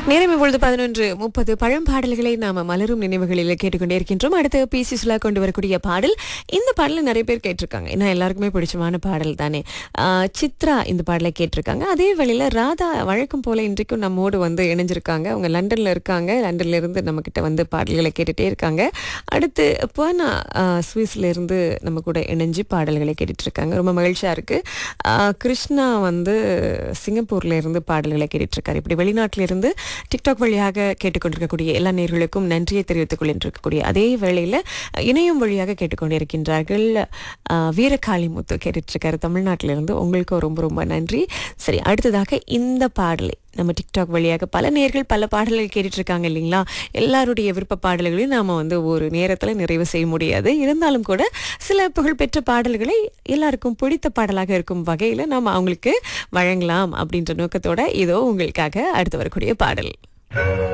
நேரம் இப்பொழுது பதினொன்று முப்பது பழம்பாடல்களை நாம மலரும் நினைவுகளில் கேட்டுக்கொண்டே இருக்கின்றோம் அடுத்து பி சி சுலா கொண்டு வரக்கூடிய பாடல் இந்த பாடலை நிறைய பேர் கேட்டிருக்காங்க ஏன்னா எல்லாருக்குமே பிடிச்சமான பாடல் தானே ஆஹ் சித்ரா இந்த பாடலை கேட்டிருக்காங்க அதே வேளையில ராதா வழக்கம் போல இன்றைக்கும் நம்மோடு வந்து இணைஞ்சிருக்காங்க அவங்க லண்டன்ல இருக்காங்க லண்டன்ல இருந்து நம்ம கிட்ட வந்து பாடல்களை கேட்டுட்டே இருக்காங்க அடுத்து புவனா ஆஹ் சுவிஸ்ல இருந்து நம்ம கூட இணைஞ்சு பாடல்களை கேட்டுட்டு இருக்காங்க ரொம்ப மகிழ்ச்சியா இருக்கு ஆஹ் கிருஷ்ணா வந்து சிங்கப்பூர்ல இருந்து பாடல்களை கேட்டுட்டு இருக்காரு இப்படி வெளிநாட்டில இருந்து டிக்டாக் வழியாக கேட்டுக்கொண்டிருக்கக்கூடிய எல்லா நேர்களுக்கும் நன்றியை தெரிவித்துக் கொண்டிருக்கக்கூடிய அதே வேளையில இணையம் வழியாக கேட்டுக்கொண்டிருக்கின்றார்கள் ஆஹ் வீரகாளிமுத்து கேட்டுட்டு இருக்காரு தமிழ்நாட்டில இருந்து உங்களுக்கும் ரொம்ப ரொம்ப நன்றி சரி அடுத்ததாக இந்த பாடலை நம்ம டிக்டாக் வழியாக பல நேர்கள் பல பாடல்கள் கேட்டுட்டு இருக்காங்க இல்லைங்களா எல்லாருடைய விருப்ப பாடல்களையும் நாம வந்து ஒரு நேரத்துல நிறைவு செய்ய முடியாது இருந்தாலும் கூட சில புகழ்பெற்ற பாடல்களை எல்லாருக்கும் பிடித்த பாடலாக இருக்கும் வகையில நாம அவங்களுக்கு வழங்கலாம் அப்படின்ற நோக்கத்தோட இதோ உங்களுக்காக அடுத்து வரக்கூடிய பாடல்